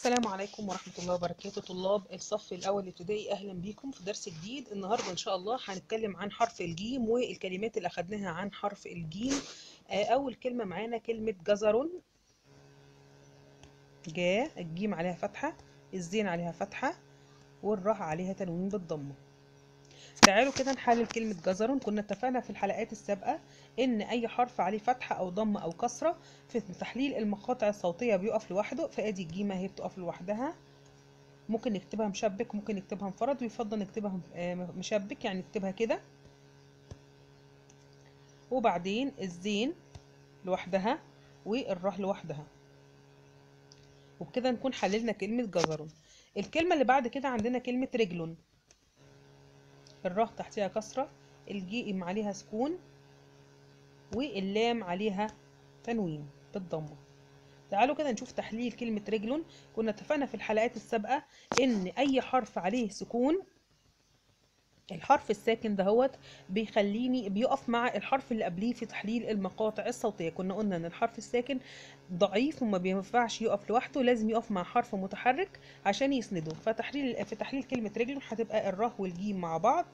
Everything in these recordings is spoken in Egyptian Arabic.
السلام عليكم ورحمة الله وبركاته طلاب الصف الأول الابتدائي أهلا بيكم في درس جديد النهاردة إن شاء الله هنتكلم عن حرف الجيم والكلمات اللي أخدناها عن حرف الجيم آه، أول كلمة معانا كلمة جزر جا الجيم عليها فتحة الزين عليها فتحة والراء عليها تنوين بالضمة تعالوا كده نحلل كلمة جزر كنا اتفقنا في الحلقات السابقة إن أي حرف عليه فتحة أو ضمة أو كسرة في تحليل المقاطع الصوتية بيقف لوحده فأدي الجيمة هي بتقف لوحدها ممكن نكتبها مشبك ممكن نكتبها انفرد ويفضل نكتبها آه، مشبك يعني نكتبها كده وبعدين الزين لوحدها والراء لوحدها وبكده نكون حللنا كلمة جزر الكلمة اللي بعد كده عندنا كلمة رجل الراء تحتها كسرة الجيم عليها سكون واللام عليها تنوين بالضمة تعالوا كده نشوف تحليل كلمة رجل كنا اتفقنا في الحلقات السابقة ان اي حرف عليه سكون الحرف الساكن دهوت بيخليني بيقف مع الحرف اللي قبليه في تحليل المقاطع الصوتية كنا قلنا ان الحرف الساكن ضعيف وما بينفعش يقف لوحده لازم يقف مع حرف متحرك عشان يسنده فتحليل في تحليل كلمة رجل هتبقى الراء والجيم مع بعض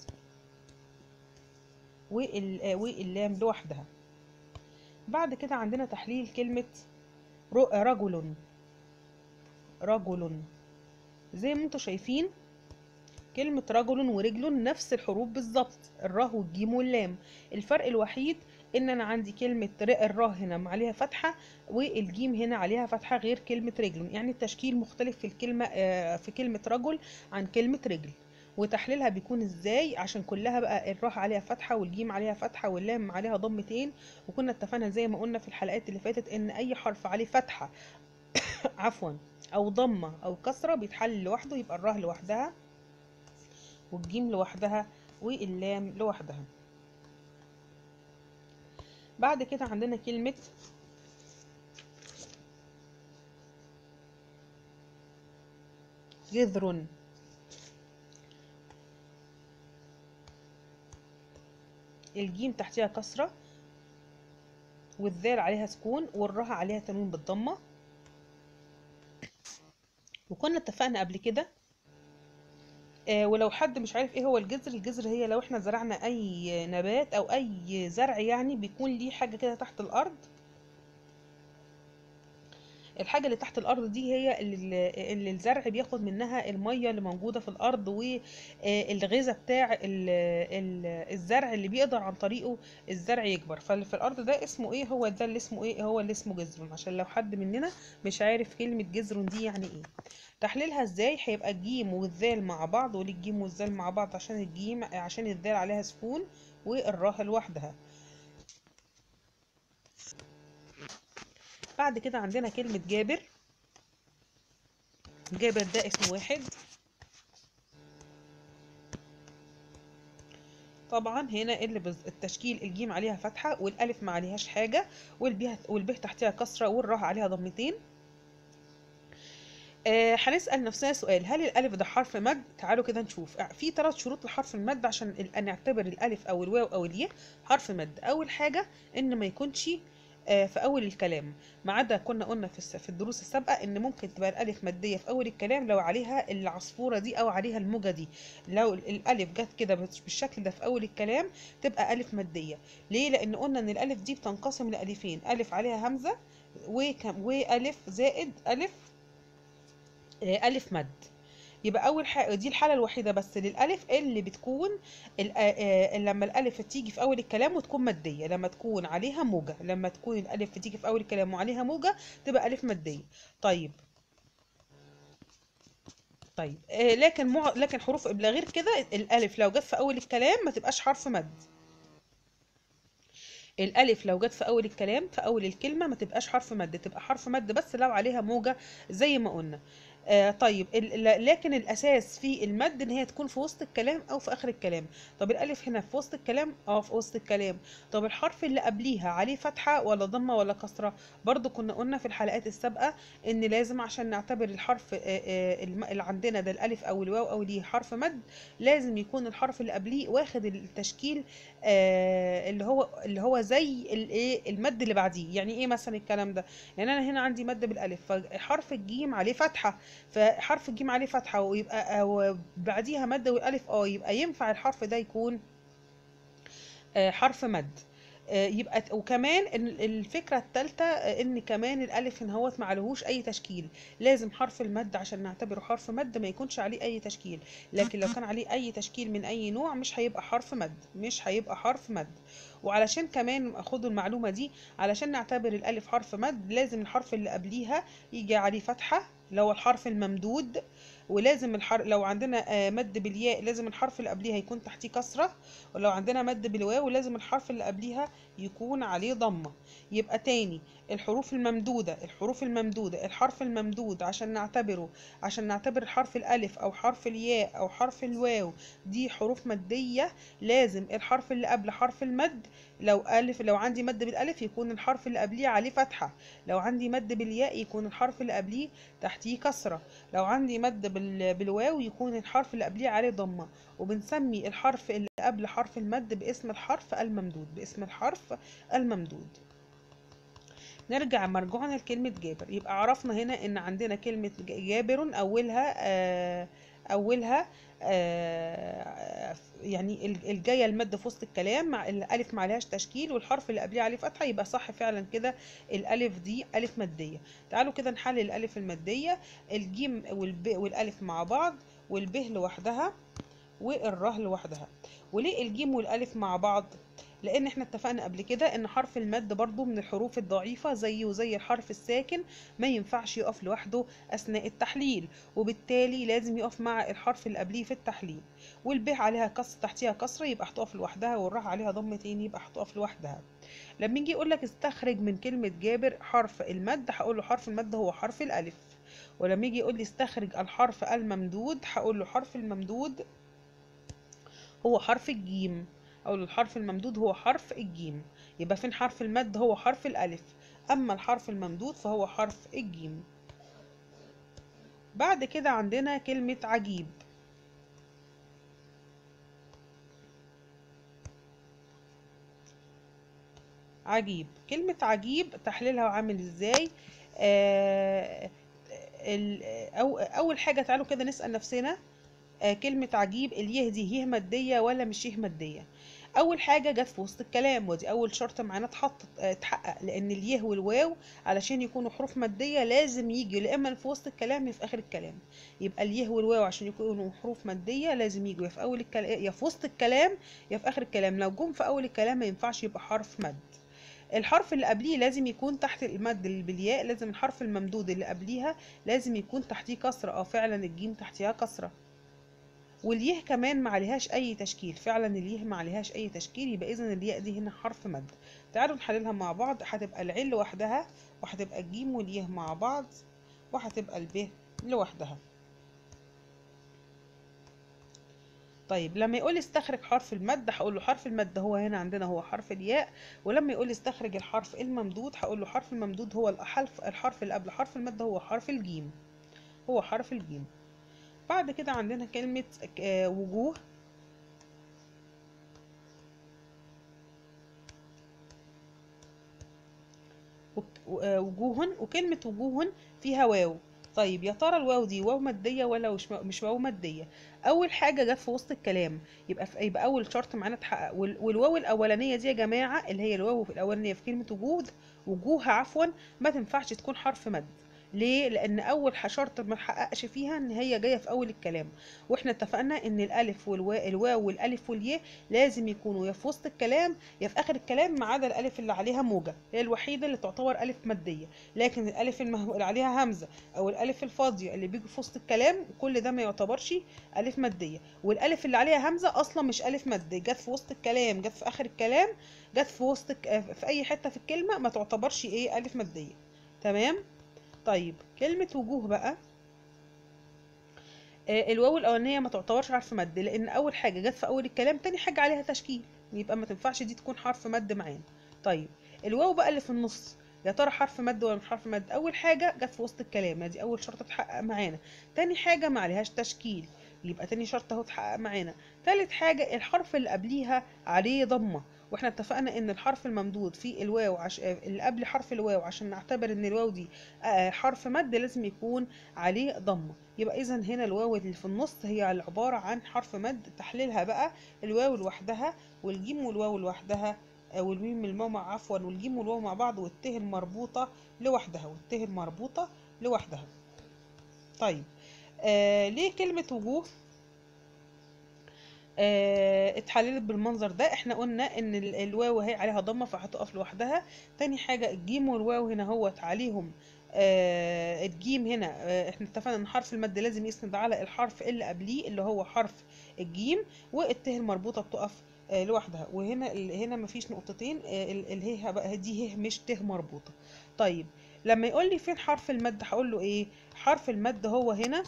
وال- واللام لوحدها بعد كده عندنا تحليل كلمة ر- رجل رجل زي ما انتوا شايفين كلمة رجل ورجل نفس الحروف بالظبط الراء والجيم واللام الفرق الوحيد ان انا عندي كلمة ر- الراء هنا عليها فتحة والجيم هنا عليها فتحة غير كلمة رجل يعني التشكيل مختلف في الكلمة آه، في كلمة رجل عن كلمة رجل وتحليلها بيكون ازاي عشان كلها بقى الراء عليها فتحة والجيم عليها فتحة واللام عليها ضمتين وكنا اتفقنا زي ما قلنا في الحلقات اللي فاتت ان اي حرف عليه فتحة عفوا او ضمة او كسرة بيتحل لوحده يبقى الراء لوحدها والجيم لوحدها واللام لوحدها بعد كده عندنا كلمة جذر الجيم تحتها كسرة والذال عليها سكون والراء عليها تنوين بالضمة وكنا اتفقنا قبل كده آه، ولو حد مش عارف ايه هو الجذر الجذر هي لو احنا زرعنا اي نبات او اي زرع يعني بيكون ليه حاجة كده تحت الارض الحاجة اللي تحت الأرض دي هي اللي, اللي الزرع بياخد منها المية اللي موجودة في الأرض والغذاء بتاع ال- ال- الزرع اللي بيقدر عن طريقه الزرع يكبر فاللي في الأرض ده اسمه ايه هو ده اللي اسمه ايه هو اللي اسمه جذر عشان لو حد مننا مش عارف كلمة جذر دي يعني ايه تحليلها ازاي هيبقى الجيم والذال مع بعض وليه الجيم والذال مع بعض عشان الجيم عشان الذال عليها سكون والراء لوحدها بعد كده عندنا كلمة جابر جابر ده اسم واحد طبعا هنا اللي بز... التشكيل الجيم عليها فتحة والألف ما عليهاش حاجة والبه والبه تحتها كسرة والراء عليها ضمتين آه هنسأل نفسنا سؤال هل الألف ده حرف مد؟ تعالوا كده نشوف آه، في ثلاث شروط لحرف المد عشان ال- نعتبر الألف أو الواو أو الياء حرف مد أول حاجة إن ما يكونش آه، في أول الكلام ما عدا كنا قلنا في الس- في الدروس السابقة إن ممكن تبقى الألف مادية في أول الكلام لو عليها العصفورة دي أو عليها الموجة دي لو ال- الألف جت كده بس- بالشكل ده في أول الكلام تبقى ألف مادية ليه؟ لأن قلنا إن الألف دي بتنقسم لألفين ألف عليها همزة وكم وألف زائد ألف آه، ألف مد يبقى أول حاجة دي الحالة الوحيدة بس للألف اللي بتكون ال- آه، آه، لما الألف تيجي في أول الكلام وتكون مادية لما تكون عليها موجة لما تكون الألف تيجي في أول الكلام وعليها موجة تبقى ألف مادية طيب طيب آه، لكن مع... لكن حروف إبلاغ غير كده الألف لو جت في أول الكلام ما تبقاش حرف مد الألف لو جت في أول الكلام في أول الكلمة ما تبقاش حرف مد تبقى حرف مد بس لو عليها موجة زي ما قلنا آه طيب ال- ل- لكن الأساس في المد إن هي تكون في وسط الكلام أو في آخر الكلام طب الألف هنا في وسط الكلام اه في وسط الكلام طب الحرف اللي قبليها عليه فتحة ولا ضمة ولا كسرة برضو كنا قلنا في الحلقات السابقة إن لازم عشان نعتبر الحرف آه آه الم- اللي عندنا ده الألف أو الواو أو ليه حرف مد لازم يكون الحرف اللي قبليه واخد التشكيل آه اللي هو اللي هو زي الايه المد اللي بعديه يعني ايه مثلا الكلام ده يعني انا هنا عندي مد بالالف فحرف الجيم عليه فتحه فحرف الجيم عليه فتحه ويبقى أو بعديها مد والالف اه يبقى ينفع الحرف ده يكون آه حرف مد آه، يبقى وكمان ال- الفكرة الثالثة ان كمان الالف ان هوت ما عليهوش اي تشكيل لازم حرف المد عشان نعتبره حرف مد ما يكونش عليه اي تشكيل لكن لو كان عليه اي تشكيل من اي نوع مش هيبقى حرف مد مش هيبقى حرف مد وعلشان كمان خدوا المعلومة دي علشان نعتبر الالف حرف مد لازم الحرف اللي قبليها يجي عليه فتحة اللي هو الحرف الممدود ولازم الحرف لو عندنا آه، مد بالياء لازم الحرف اللي قبليها يكون تحتيه كسرة ولو عندنا مد بالواو لازم الحرف اللي قبليها يكون عليه ضمة يبقى تاني الحروف الممدودة الحروف الممدودة الحرف الممدود عشان نعتبره عشان نعتبر حرف الألف أو حرف الياء أو حرف الواو دي حروف مادية لازم الحرف اللي قبل حرف المد لو ألف لو عندي مد بالألف يكون الحرف اللي قبليه عليه فتحة لو عندي مد بالياء يكون الحرف اللي قبليه تحتيه كسرة لو عندي مد بال- بالواو يكون الحرف اللي قبليه عليه ضمة وبنسمي الحرف اللي قبل حرف المد باسم الحرف الممدود باسم الحرف الممدود نرجع مرجوعنا لكلمة جابر يبقى عرفنا هنا ان عندنا كلمة ج- جابر اولها آه اولها آه يعني ال- الجايه المد في وسط الكلام مع الالف ما عليهاش تشكيل والحرف اللي قبليه عليه فتحه يبقى صح فعلا كده الالف دي الف ماديه تعالوا كده نحلل الالف الماديه الجيم والب والالف مع بعض والب لوحدها والره لوحدها وليه الجيم والالف مع بعض لان احنا اتفقنا قبل كده ان حرف المد برضو من الحروف الضعيفة زيه وزي الحرف الساكن ما ينفعش يقف لوحده اثناء التحليل وبالتالي لازم يقف مع الحرف اللي قبليه في التحليل والب عليها كسر تحتيها كسرة يبقى هتقف لوحدها والراء عليها ضمتين يبقى هتقف لوحدها لما يجي يقول لك استخرج من كلمة جابر حرف المد هقول له حرف المد هو حرف الالف ولما يجي يقول لي استخرج الحرف الممدود هقول له حرف الممدود هو حرف الجيم او الحرف الممدود هو حرف الجيم يبقى فين حرف المد هو حرف الالف اما الحرف الممدود فهو حرف الجيم بعد كده عندنا كلمة عجيب عجيب كلمة عجيب تحليلها عامل ازاي آه ال- أو أول حاجة تعالوا كده نسأل نفسنا آه كلمة عجيب اليه دي يه مادية ولا مش يه مادية أول حاجة جت في وسط الكلام ودي أول شرط معانا اتحط آه، اتحقق لأن اليه والواو علشان يكونوا حروف مادية لازم يجي يا إما في وسط الكلام يا في آخر الكلام يبقى اليه والواو عشان يكونوا حروف مادية لازم يجوا يا في أول الكلام يا في وسط الكلام يا في آخر الكلام لو جم في أول الكلام ما ينفعش يبقى حرف مد الحرف اللي قبليه لازم يكون تحت المد اللي بالياء لازم الحرف الممدود اللي قبليها لازم يكون تحتيه كسرة اه فعلا الجيم تحتيها كسرة واليه كمان ما عليهاش اي تشكيل فعلا اليه ما عليهاش اي تشكيل يبقى اذا الياء دي هنا حرف مد تعالوا نحللها مع بعض هتبقى العين لوحدها وهتبقى الجيم واليه مع بعض وهتبقى الب لوحدها طيب لما يقول لي استخرج حرف المد هقول له حرف المد هو هنا عندنا هو حرف الياء ولما يقول لي استخرج الحرف الممدود هقول له حرف الممدود هو الحرف الحرف اللي قبل حرف المد هو حرف الجيم هو حرف الجيم بعد كده عندنا كلمة آه، وجوه وك- و- آه، وجوه وكلمة وجوه فيها واو طيب يا ترى الواو دي واو مادية ولا مش مش واو مادية أول حاجة جت في وسط الكلام يبقى في يبقى أول شرط معانا اتحقق وال- والواو الأولانية دي يا جماعة اللي هي الواو الأولانية في كلمة وجود وجوه عفوا ما تنفعش تكون حرف مد ليه لان اول ح- شرط ما اتحققش فيها ان هي جايه في اول الكلام واحنا اتفقنا ان الالف والواو الواو والالف والياء لازم يكونوا يا في وسط الكلام يا في اخر الكلام ما عدا الالف اللي عليها موجه هي الوحيده اللي تعتبر الف ماديه لكن الالف المه... اللي عليها همزه او الالف الفاضيه اللي بيجي في وسط الكلام كل ده ما يعتبرش الف ماديه والالف اللي عليها همزه اصلا مش الف ماديه جت في وسط الكلام جت في اخر الكلام جت في وسط الك- في اي حته في الكلمه ما تعتبرش ايه الف ماديه تمام طيب كلمة وجوه بقى آه، الواو الأولانية ما تعتبرش حرف مد لأن أول حاجة جت في أول الكلام تاني حاجة عليها تشكيل يبقى ما تنفعش دي تكون حرف مد معانا طيب الواو بقى اللي في النص يا ترى حرف مد ولا مش حرف مد أول حاجة جت في وسط الكلام دي أول شرط اتحقق معانا تاني حاجة ما عليهاش تشكيل يبقى تاني شرط اهو اتحقق معانا تالت حاجة الحرف اللي قبليها عليه ضمة واحنا اتفقنا ان الحرف الممدود في الواو عش... اللي قبل حرف الواو عشان نعتبر ان الواو دي آه، حرف مد لازم يكون عليه ضمة يبقى اذا هنا الواو اللي في النص هي عبارة عن حرف مد تحليلها بقى الواو لوحدها والجيم والواو لوحدها آه، والميم الماء مع عفوا والجيم والواو مع بعض والته المربوطة لوحدها والته المربوطة لوحدها طيب آه ليه كلمة وجوه آه اتحللت بالمنظر ده احنا قلنا ان ال- الواو اهي عليها ضمه فهتقف لوحدها تاني حاجه الجيم والواو هنا هوت عليهم آه الجيم هنا آه احنا اتفقنا ان حرف المد لازم يسند على الحرف اللي قبليه اللي هو حرف الجيم والته المربوطه بتقف آه لوحدها وهنا ال- هنا مفيش نقطتين آه ال- الهي بقى دي هي مش ته مربوطه طيب لما يقول لي فين حرف المد هقول له ايه حرف المد هو هنا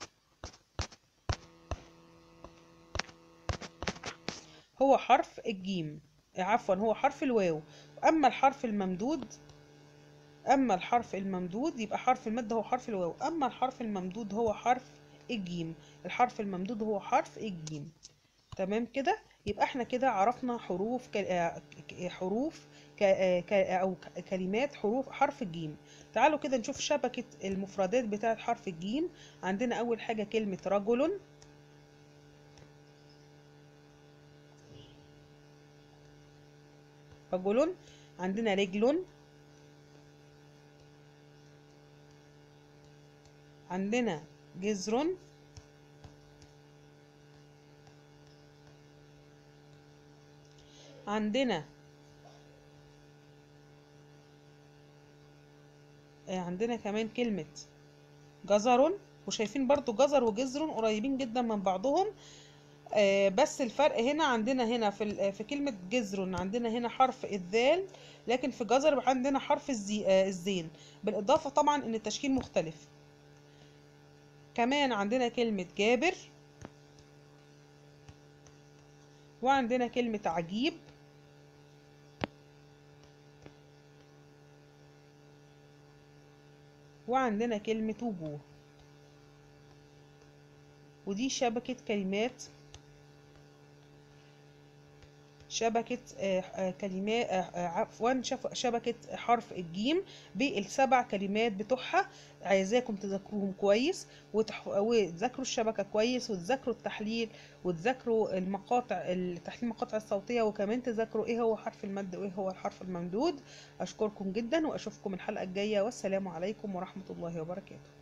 هو حرف الجيم عفوا هو حرف الواو اما الحرف الممدود اما الحرف الممدود يبقى حرف المد هو حرف الواو اما الحرف الممدود هو حرف الجيم الحرف الممدود هو حرف الجيم تمام كده يبقى احنا كده عرفنا حروف ك... آه، ك- حروف ك... آه، ك... او ك- كلمات حروف حرف الجيم تعالوا كده نشوف شبكة المفردات بتاعة حرف الجيم عندنا اول حاجة كلمة رجل رجل عندنا رجل عندنا جزر عندنا آه، عندنا كمان كلمة جزر وشايفين برضو جزر وجزر قريبين جدا من بعضهم آه، بس الفرق هنا عندنا هنا في ال- في كلمة جزر عندنا هنا حرف الذال لكن في جزر عندنا حرف الزي آه، الزين بالإضافة طبعا إن التشكيل مختلف كمان عندنا كلمة جابر وعندنا كلمة عجيب وعندنا كلمة وجوه ودي شبكة كلمات شبكة آه، آه، كلمات آه، آه، عفوا شف- شبكة حرف الجيم بالسبع كلمات بتوعها عايزاكم تذاكروهم كويس وتح- وتذاكروا الشبكة كويس وتذاكروا التحليل وتذاكروا المقاطع التحليل المقاطع الصوتية وكمان تذاكروا ايه هو حرف المد وايه هو الحرف الممدود اشكركم جدا واشوفكم الحلقة الجاية والسلام عليكم ورحمة الله وبركاته